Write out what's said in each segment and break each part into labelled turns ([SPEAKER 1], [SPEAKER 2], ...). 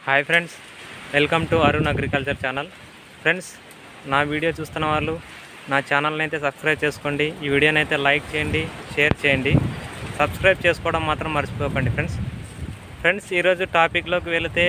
[SPEAKER 1] hi friends welcome to Arun agriculture channel friends నా video చూస్తున్న వాళ్ళు నా ఛానల్ని అయితే సబ్స్క్రైబ్ చేసుకోండి ఈ వీడియోని అయితే లైక్ చేయండి షేర్ చేయండి సబ్స్క్రైబ్ చేసుకోవడం మాత్రం మర్చిపోకండి ఫ్రెండ్స్ ఫ్రెండ్స్ ఈరోజు టాపిక్లోకి వెళితే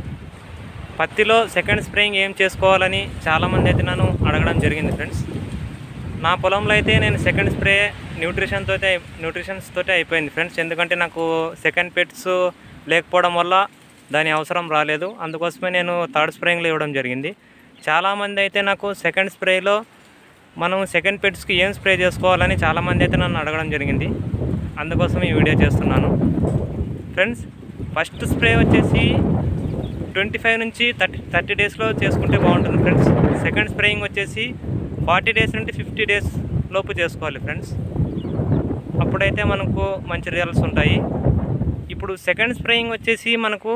[SPEAKER 1] పత్తిలో సెకండ్ స్ప్రేయింగ్ ఏం చేసుకోవాలని చాలామంది అయితే నన్ను అడగడం జరిగింది ఫ్రెండ్స్ నా పొలంలో అయితే నేను సెకండ్ స్ప్రే న్యూట్రిషన్తో అయితే న్యూట్రిషన్స్ తోటే అయిపోయింది ఫ్రెండ్స్ ఎందుకంటే నాకు సెకండ్ పెట్స్ లేకపోవడం వల్ల దాని అవసరం రాలేదు అందుకోసమే నేను థర్డ్ స్ప్రేయింగ్లో ఇవ్వడం జరిగింది చాలామంది అయితే నాకు సెకండ్ స్ప్రేలో మనం సెకండ్ పెట్స్కి ఏం స్ప్రే చేసుకోవాలని చాలామంది అయితే నన్ను అడగడం జరిగింది అందుకోసం ఈ వీడియో చేస్తున్నాను ఫ్రెండ్స్ ఫస్ట్ స్ప్రే వచ్చేసి ట్వంటీ ఫైవ్ నుంచి థర్టీ థర్టీ డేస్లో చేసుకుంటే బాగుంటుంది ఫ్రెండ్స్ సెకండ్ స్ప్రేయింగ్ వచ్చేసి ఫార్టీ డేస్ నుండి ఫిఫ్టీ డేస్ లోపు చేసుకోవాలి ఫ్రెండ్స్ అప్పుడైతే మనకు మంచి రిజల్ట్స్ ఉంటాయి ఇప్పుడు సెకండ్ స్ప్రేయింగ్ వచ్చేసి మనకు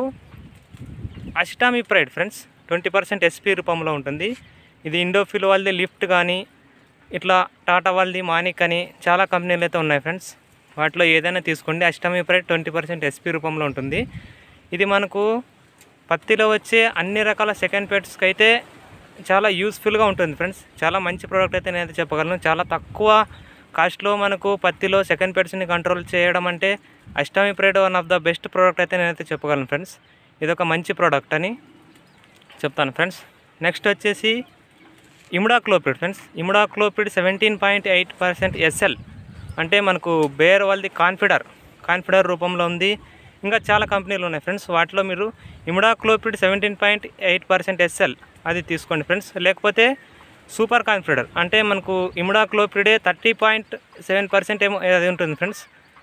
[SPEAKER 1] acetamiprid friends twenty percent SP రూపంలో ఉంటుంది ఇది ఇండోఫిల్ వాళ్ళది లిఫ్ట్ కానీ ఇట్లా టాటా వాళ్ళది మానిక్ అని చాలా కంపెనీలు అయితే ఉన్నాయి ఫ్రెండ్స్ వాటిలో ఏదైనా తీసుకోండి అస్టామిప్రైడ్ ట్వంటీ పర్సెంట్ ఎస్పీ రూపంలో ఉంటుంది ఇది మనకు పత్తిలో వచ్చే అన్ని రకాల సెకండ్ పెట్స్కి అయితే చాలా యూస్ఫుల్గా ఉంటుంది ఫ్రెండ్స్ చాలా మంచి ప్రోడక్ట్ అయితే నేనైతే చెప్పగలను చాలా తక్కువ కాస్ట్లో మనకు పత్తిలో సెకండ్ పెట్స్ని కంట్రోల్ చేయడం అంటే acetamiprid one of the best product అయితే నేనైతే చెప్పగలను ఫ్రెండ్స్ ఇది ఒక మంచి ప్రోడక్ట్ అని చెప్తాను ఫ్రెండ్స్ నెక్స్ట్ వచ్చేసి imidacloprid friends imidacloprid seventeen point eight percent SL అంటే మనకు బేర్ వాళ్ళది కాన్ఫిడర్ కాన్ఫిడర్ రూపంలో ఉంది ఇంకా చాలా కంపెనీలు ఉన్నాయి ఫ్రెండ్స్ వాటిలో మీరు imidacloprid seventeen point eight percent SL అది తీసుకోండి ఫ్రెండ్స్ లేకపోతే సూపర్ కాన్ఫిడర్ అంటే మనకు ఇముడాక్లోపిడే థర్టీ పాయింట్ సెవెన్ పర్సెంట్ ఏమో అది ఉంటుంది ఫ్రెండ్స్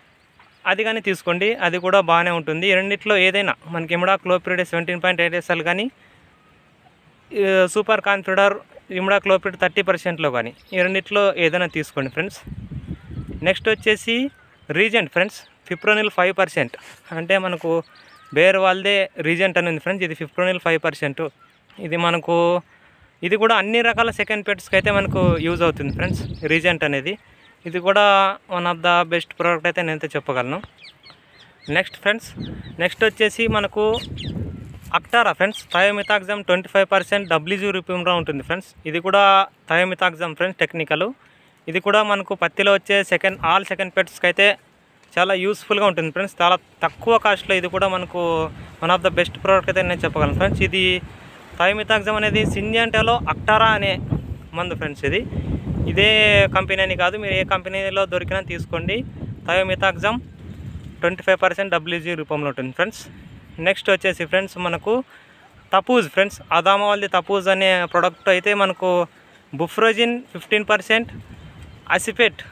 [SPEAKER 1] అది కానీ తీసుకోండి అది కూడా బాగానే ఉంటుంది ఈ రెండిట్లో ఏదైనా మనకి ఇముడాక్లోపిడే సెవెంటీన్ పాయింట్ ఎయిట్ ఎస్ఎల్ కానీ ఈ సూపర్ కాన్ఫిడర్ ఇముడాక్లోపిడ్ థర్టీ పర్సెంట్లో కానీ ఈ రెండిట్లో ఏదైనా తీసుకోండి ఫ్రెండ్స్ నెక్స్ట్ వచ్చేసి Regent friends fipronil five percent అంటే మనకు బేర్ వాళ్ళదే రీజెంట్ అని ఉంది ఫ్రెండ్స్ ఇది ఫిప్రోనిల్ ఫైవ్ పర్సెంట్ ఇది మనకు ఇది కూడా అన్ని రకాల సెకండ్ పెట్స్కి అయితే మనకు యూజ్ అవుతుంది ఫ్రెండ్స్ రీజెంట్ అనేది ఇది కూడా one of the best product అయితే నేనైతే చెప్పగలను నెక్స్ట్ ఫ్రెండ్స్ నెక్స్ట్ వచ్చేసి మనకు Actara friends thiamethoxam twenty five percent WG రూపంలో ఉంటుంది ఫ్రెండ్స్ ఇది కూడా థయోమితాగ్జామ్ ఫ్రెండ్స్ టెక్నికల్ ఇది కూడా మనకు పత్తిలో వచ్చే సెకండ్ ఆల్ సెకండ్ పెట్స్కి అయితే చాలా యూస్ఫుల్గా ఉంటుంది ఫ్రెండ్స్ చాలా తక్కువ కాస్ట్లో ఇది కూడా మనకు one of the best product అయితే నేను చెప్పగలను ఫ్రెండ్స్ ఇది థయోమితాగ్జామ్ అనేది సింజంటాలో అక్టారా అనే మందు ఫ్రెండ్స్ ఇది ఇదే కంపెనీ అని కాదు మీరు ఏ కంపెనీలో దొరికినా తీసుకోండి thiamethoxam twenty five percent WG రూపంలో ఉంటుంది ఫ్రెండ్స్ నెక్స్ట్ వచ్చేసి ఫ్రెండ్స్ మనకు తపూజ్ ఫ్రెండ్స్ అదామా వాళ్ళది తపూజ్ అనే ప్రోడక్ట్ అయితే మనకు buprofezin fifteen percent acephate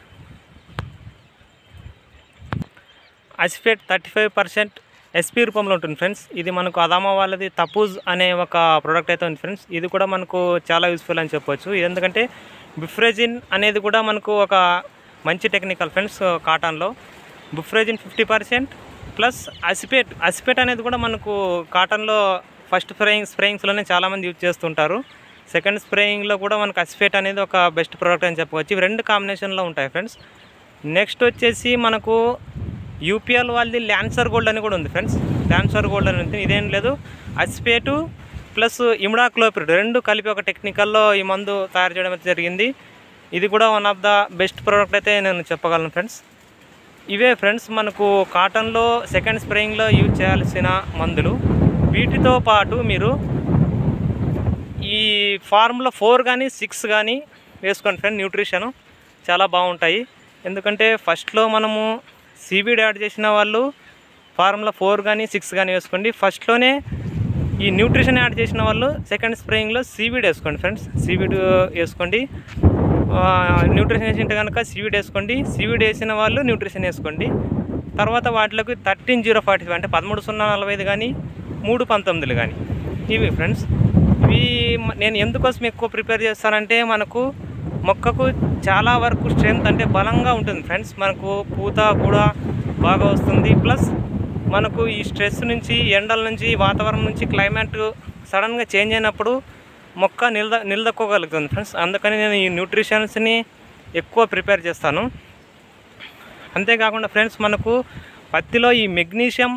[SPEAKER 1] acephate thirty five percent SP రూపంలో ఉంటుంది ఫ్రెండ్స్ ఇది మనకు అదామా వాళ్ళది తపూజ్ అనే ఒక ప్రోడక్ట్ అయితే ఉంది ఫ్రెండ్స్ ఇది కూడా మనకు చాలా యూస్ఫుల్ అని చెప్పొచ్చు ఎందుకంటే బుఫ్రెజిన్ అనేది కూడా మనకు ఒక మంచి టెక్నికల్ ఫ్రెండ్స్ కాటన్లో buprofezin fifty percent plus acephate acephate అనేది కూడా మనకు కాటన్లో ఫస్ట్ స్ప్రేయింగ్ స్ప్రేయింగ్స్లోనే చాలామంది యూజ్ చేస్తుంటారు సెకండ్ స్ప్రేయింగ్లో కూడా మనకు అసిపేట్ అనేది ఒక బెస్ట్ ప్రోడక్ట్ అని చెప్పవచ్చు ఇవి రెండు కాంబినేషన్లో ఉంటాయి ఫ్రెండ్స్ నెక్స్ట్ వచ్చేసి మనకు యూపీఎల్ వాళ్ళది ల్యాన్సర్ గోల్డ్ అని కూడా ఉంది ఫ్రెండ్స్ ల్యాన్సర్ గోల్డ్ అని ఉంది ఇదేం లేదు అసిపేటు ప్లస్ ఇమ్డాక్లోపిడ్ రెండు కలిపి ఒక టెక్నికల్లో ఈ మందు తయారు చేయడం అయితే జరిగింది ఇది కూడా one of the best product అయితే నేను చెప్పగలను ఫ్రెండ్స్ ఇవే ఫ్రెండ్స్ మనకు కాటన్లో సెకండ్ స్ప్రేయింగ్లో యూజ్ చేయాల్సిన మందులు వీటితో పాటు మీరు ఈ ఫార్ములా ఫోర్ కానీ సిక్స్ కానీ వేసుకోండి ఫ్రెండ్ న్యూట్రిషన్ చాలా బాగుంటాయి ఎందుకంటే ఫస్ట్లో మనము సీబీడ్ యాడ్ చేసిన వాళ్ళు ఫార్ములా ఫోర్ కానీ సిక్స్ కానీ వేసుకోండి ఫస్ట్లోనే ఈ న్యూట్రిషన్ యాడ్ చేసిన వాళ్ళు సెకండ్ స్ప్రేయింగ్లో సీవీడ్ వేసుకోండి ఫ్రెండ్స్ సీవీడ్ వేసుకోండి ఆ, న్యూట్రిషన్ వేసింటే కనుక సీవీడ్ వేసుకోండి సీవీడ్ వేసిన వాళ్ళు న్యూట్రిషన్ వేసుకోండి తర్వాత వాటిలోకి థర్టీన్ జీరో ఫార్టీ ఫైవ్ అంటే పదమూడు సున్నా నలభై ఐదు కానీ మూడు పంతొమ్మిదిలు కానీ ఇవి ఫ్రెండ్స్ ఇవి మ- నేను ఎందుకోసం ఎక్కువ ప్రిపేర్ చేస్తానంటే మనకు మొక్కకు చాలా వరకు స్ట్రెంత్ అంటే బలంగా ఉంటుంది ఫ్రెండ్స్ మనకు పూత కూడా బాగా వస్తుంది ప్లస్ మనకు ఈ స్ట్రెస్ నుంచి ఎండల నుంచి వాతావరణం నుంచి క్లైమేట్ సడన్గా చేంజ్ అయినప్పుడు మొక్క నిలద నిలదొక్కోగలుగుతుంది ఫ్రెండ్స్ అందుకని నేను ఈ న్యూట్రిషన్స్ని ఎక్కువ ప్రిపేర్ చేస్తాను అంతేకాకుండా ఫ్రెండ్స్ మనకు పత్తిలో ఈ మెగ్నీషియం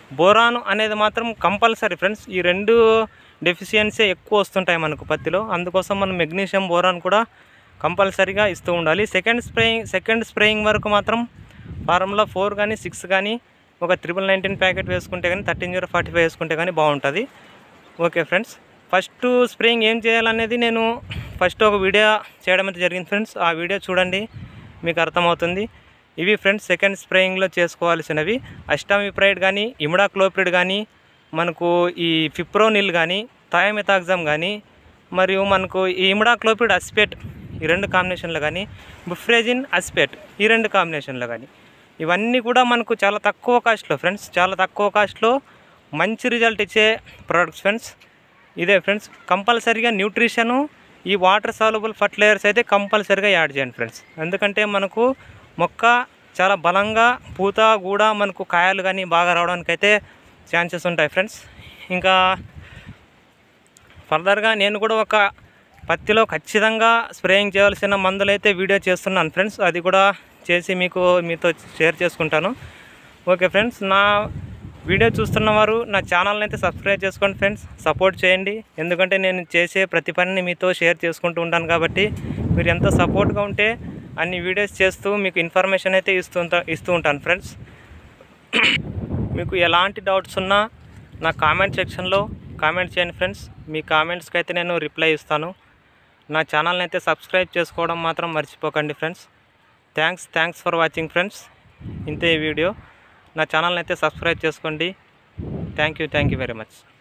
[SPEAKER 1] బోరాన్ అనేది మాత్రం కంపల్సరీ ఫ్రెండ్స్ ఈ రెండు డెఫిషియన్సీ ఎక్కువ వస్తుంటాయి మనకు పత్తిలో అందుకోసం మనం మెగ్నీషియం బోరాన్ కూడా కంపల్సరీగా ఇస్తూ ఉండాలి సెకండ్ స్ప్రేయింగ్ సెకండ్ స్ప్రేయింగ్ వరకు మాత్రం ఫార్ములా ఫోర్ కానీ సిక్స్ కానీ ఒక త్రిబుల్ నైన్టీన్ ప్యాకెట్ వేసుకుంటే కానీ థర్టీన్ జీరో ఫార్టీ ఫైవ్ వేసుకుంటే కానీ బాగుంటుంది ఓకే ఫ్రెండ్స్ ఫస్ట్ స్ప్రేయింగ్ ఏం చేయాలనేది నేను ఫస్ట్ ఒక వీడియో చేయడం అయితే జరిగింది ఫ్రెండ్స్ ఆ వీడియో చూడండి మీకు అర్థమవుతుంది ఇవి ఫ్రెండ్స్ సెకండ్ స్ప్రేయింగ్లో చేసుకోవాల్సినవి అస్టామిప్రైడ్ కానీ ఇమిడాక్లోప్రిడ్ కానీ మనకు ఈ ఫిప్రోనిల్ కానీ థయామెతాగ్జామ్ కానీ మరియు మనకు ఈ ఇమిడాక్లోపిడ్ అస్పేట్ ఈ రెండు కాంబినేషన్లో కానీ బుఫ్రేజిన్ అస్పేట్ ఈ రెండు కాంబినేషన్లో కానీ ఇవన్నీ కూడా మనకు చాలా తక్కువ కాస్ట్లో ఫ్రెండ్స్ చాలా తక్కువ కాస్ట్లో మంచి రిజల్ట్ ఇచ్చే ప్రోడక్ట్స్ ఫ్రెండ్స్ ఇదే ఫ్రెండ్స్ కంపల్సరీగా న్యూట్రిషను ఈ వాటర్ సాల్యుబుల్ ఫర్టిలైజర్స్ అయితే కంపల్సరీగా యాడ్ చేయండి ఫ్రెండ్స్ ఎందుకంటే మనకు మొక్క చాలా బలంగా పూత కూడా మనకు కాయలు కానీ బాగా రావడానికి అయితే ఛాన్సెస్ ఉంటాయి ఫ్రెండ్స్ ఇంకా ఫర్దర్గా నేను కూడా ఒక పత్తిలో ఖచ్చితంగా స్ప్రేయింగ్ చేయాల్సిన మందులు అయితే వీడియో చేస్తున్నాను ఫ్రెండ్స్ అది కూడా చేసి మీకు మీతో షేర్ చేసుకుంటాను ఓకే ఫ్రెండ్స్ నా వీడియో చూస్తున్న వారు నా ఛానల్ని అయితే సబ్స్క్రైబ్ చేసుకోండి ఫ్రెండ్స్ సపోర్ట్ చేయండి ఎందుకంటే నేను చేసే ప్రతి పనిని మీతో షేర్ చేసుకుంటూ ఉంటాను కాబట్టి మీరు ఎంతో సపోర్ట్గా ఉంటే అన్ని వీడియోస్ చేస్తూ మీకు ఇన్ఫర్మేషన్ అయితే ఇస్తూ ఉంటా- ఇస్తూ ఉంటాను ఫ్రెండ్స్ మీకు ఎలాంటి డౌట్స్ ఉన్నా నా కామెంట్ సెక్షన్లో కామెంట్ చేయండి ఫ్రెండ్స్ మీ కామెంట్స్కి అయితే నేను రిప్లై ఇస్తాను నా ఛానల్ని అయితే సబ్స్క్రైబ్ చేసుకోవడం మాత్రం మర్చిపోకండి friends thanks thanks for watching friends ఇంతే ఈ వీడియో నా ఛానల్ని అయితే సబ్స్క్రైబ్ చేసుకోండి thank you thank you very much